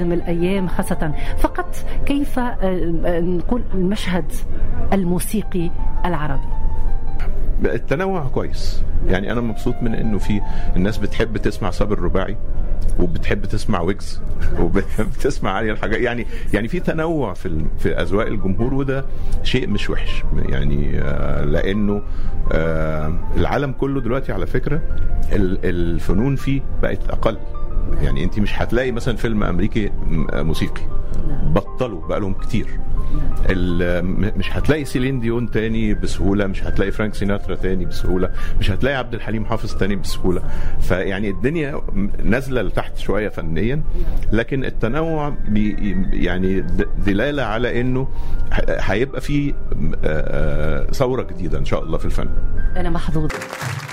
قادم الايام خاصه فقط كيف نقول المشهد الموسيقي العربي التنوع كويس يعني انا مبسوط من انه في الناس بتحب تسمع صابر الرباعي وبتحب تسمع ويجز وبتسمع علي الحاجات يعني يعني في تنوع في في اذواق الجمهور وده شيء مش وحش يعني لانه العالم كله دلوقتي على فكره الفنون فيه بقت اقل يعني انت مش هتلاقي مثلا فيلم امريكي موسيقي بطلوا بقى لهم كتير مش هتلاقي سيلين ديون تاني بسهوله مش هتلاقي فرانك سيناترا تاني بسهوله مش هتلاقي عبد الحليم حافظ تاني بسهوله فيعني الدنيا نازله لتحت شويه فنيا لكن التنوع بي يعني دلاله على انه هيبقى في ثوره جديده ان شاء الله في الفن انا محظوظ